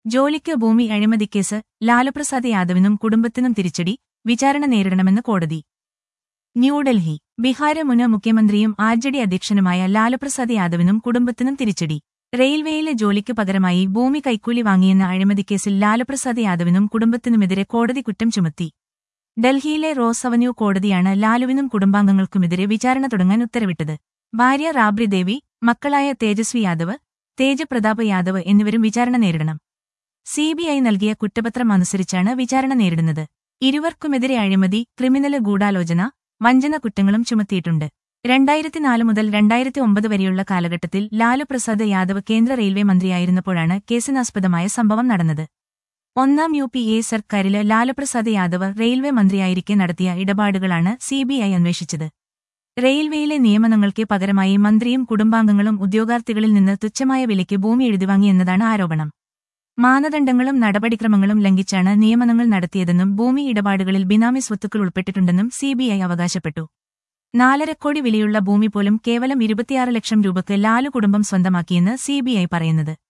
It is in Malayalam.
ജോലിക്ക് ഭൂമി അഴിമതിക്കേസ് ലാലുപ്രസാദ് യാദവിനും കുടുംബത്തിനും തിരിച്ചടി വിചാരണ നേരിടണമെന്ന് കോടതി ന്യൂഡൽഹി ബിഹാര മുൻ മുഖ്യമന്ത്രിയും ആർ ജെ ഡി അധ്യക്ഷനുമായ ലാലുപ്രസാദ് യാദവിനും കുടുംബത്തിനും തിരിച്ചടി റെയിൽവേയിലെ ജോലിക്ക് പകരമായി ഭൂമി കൈക്കൂലി വാങ്ങിയെന്ന അഴിമതിക്കേസിൽ ലാലുപ്രസാദ് യാദവിനും കുടുംബത്തിനുമെതിരെ കോടതി കുറ്റം ചുമത്തി ഡൽഹിയിലെ റോസ് അവന്യൂ കോടതിയാണ് ലാലുവിനും കുടുംബാംഗങ്ങൾക്കുമെതിരെ വിചാരണ തുടങ്ങാൻ ഉത്തരവിട്ടത് ഭാര്യ റാബ്രി ദേവി മക്കളായ തേജസ്വി യാദവ് തേജ പ്രതാപ് യാദവ് എന്നിവരും വിചാരണ നേരിടണം സിബിഐ നൽകിയ കുറ്റപത്രം അനുസരിച്ചാണ് വിചാരണ നേരിടുന്നത് ഇരുവർക്കുമെതിരെ അഴിമതി ക്രിമിനല് ഗൂഢാലോചന വഞ്ചന കുറ്റങ്ങളും ചുമത്തിയിട്ടുണ്ട് രണ്ടായിരത്തിനാല് മുതൽ രണ്ടായിരത്തി ഒമ്പത് വരെയുള്ള കാലഘട്ടത്തിൽ ലാലു പ്രസാദ് യാദവ് കേന്ദ്ര റെയിൽവേ മന്ത്രിയായിരുന്നപ്പോഴാണ് കേസിനാസ്പദമായ സംഭവം നടന്നത് ഒന്നാം യു പി എ സർക്കാരില് ലാലുപ്രസാദ് യാദവ് റെയിൽവേ മന്ത്രിയായിരിക്കെ നടത്തിയ ഇടപാടുകളാണ് സിബിഐ അന്വേഷിച്ചത് റെയിൽവേയിലെ നിയമനങ്ങൾക്ക് പകരമായി മന്ത്രിയും കുടുംബാംഗങ്ങളും ഉദ്യോഗാർത്ഥികളിൽ നിന്ന് തുച്ഛമായ വിലയ്ക്ക് ഭൂമി എഴുതിവാങ്ങിയെന്നതാണ് ആരോപണം മാനദണ്ഡങ്ങളും നടപടിക്രമങ്ങളും ലംഘിച്ചാണ് നിയമനങ്ങൾ നടത്തിയതെന്നും ഭൂമി ഇടപാടുകളിൽ ബിനാമി സ്വത്തുക്കൾ ഉൾപ്പെട്ടിട്ടുണ്ടെന്നും സിബിഐ അവകാശപ്പെട്ടു നാലര കോടി വിലയുള്ള ഭൂമി പോലും കേവലം ഇരുപത്തിയാറ് ലക്ഷം രൂപയ്ക്ക് ലാലു കുടുംബം സ്വന്തമാക്കിയെന്ന് സിബിഐ പറയുന്നത്